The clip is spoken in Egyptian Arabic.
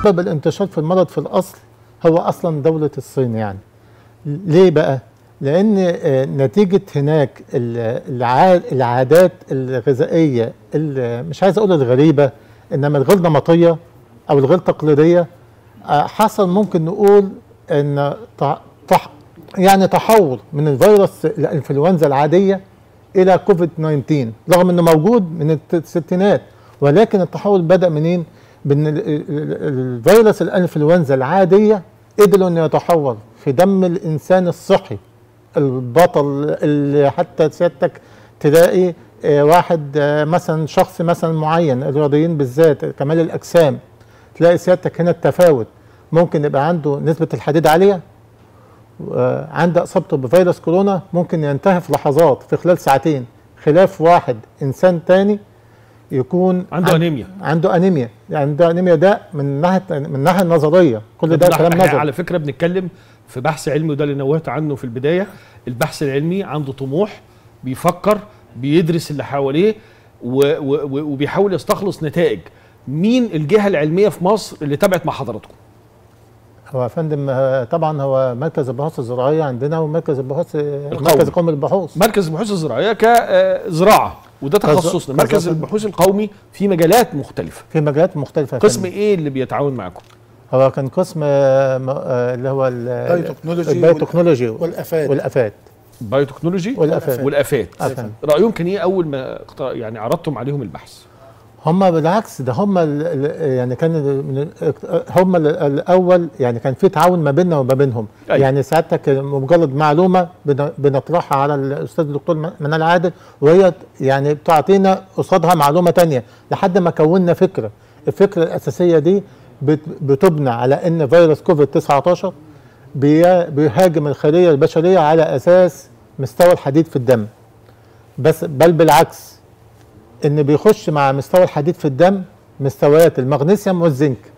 سبب الانتشار في المرض في الاصل هو اصلا دوله الصين يعني ليه بقى لان آه، نتيجه هناك ال- الع- العادات الغذائيه ال- مش عايز اقول الغريبه انما الغير نمطيه او الغير تقليديه آه، حصل ممكن نقول ان ت- تح يعني تحول من الفيروس الانفلونزا العاديه الى كوفيد 19 رغم انه موجود من الت- الستينات ولكن التحول بدا منين؟ بان ال- ال- ال- الفيروس الانفلونزا العاديه قدروا انه يتحول في دم الانسان الصحي البطل اللي حتى سيادتك تلاقي آه، واحد آه، مثلا شخص مثلا معين الرياضيين بالذات كمال الاجسام تلاقي سيادتك هنا التفاوت ممكن يبقى عنده نسبه الحديد عاليه آه، عند اصابته بفيروس كورونا ممكن ينتهي في لحظات في خلال ساعتين خلاف واحد انسان تاني يكون عنده عن- أنيميا. عنده انيميا يعني عنده انيميا ده من ناحيه من الناحيه النظريه كل ده طب كلام احنا نظري على فكره بنتكلم في بحث علمي وده اللي نوهت عنه في البدايه البحث العلمي عنده طموح بيفكر بيدرس اللي حواليه و و و وبيحاول يستخلص نتائج مين الجهه العلميه في مصر اللي تابعت مع حضراتكم هو يا فندم آه، طبعا هو مركز البحوث الزراعيه عندنا ومركز البحوث آه، القومي. مركز القومي للبحوث مركز البحوث الزراعيه كزراعه وده كز- تخصصنا مركز كز- البحوث القومي في مجالات مختلفه في مجالات مختلفه يا قسم فندم. ايه اللي بيتعاون معاكم هو كان قسم آه، م- آه، اللي هو ال- البيوتكنولوجي البيوتكنولوجي والافات والافات بايوتكنولوجي والافات والافات أفهم. رايهم كان ايه اول ما اقت- يعني عرضتم عليهم البحث هم بالعكس ده هم ال- ال- يعني كان ال- من ال- هم ال- الاول يعني كان في تعاون ما بيننا وما بينهم أيوة. يعني سعادتك مجرد معلومه بن- بنطرحها على الاستاذ الدكتور م- منال عادل وهي يعني بتعطينا قصادها معلومه تانية لحد ما كونا فكره الفكره الاساسيه دي بت- بتبنى على ان فيروس كوفيد 19 بي- بيهاجم الخليه البشريه على اساس مستوى الحديد في الدم بس بل بالعكس ان بيخش مع مستوى الحديد في الدم مستويات المغنيسيوم والزنك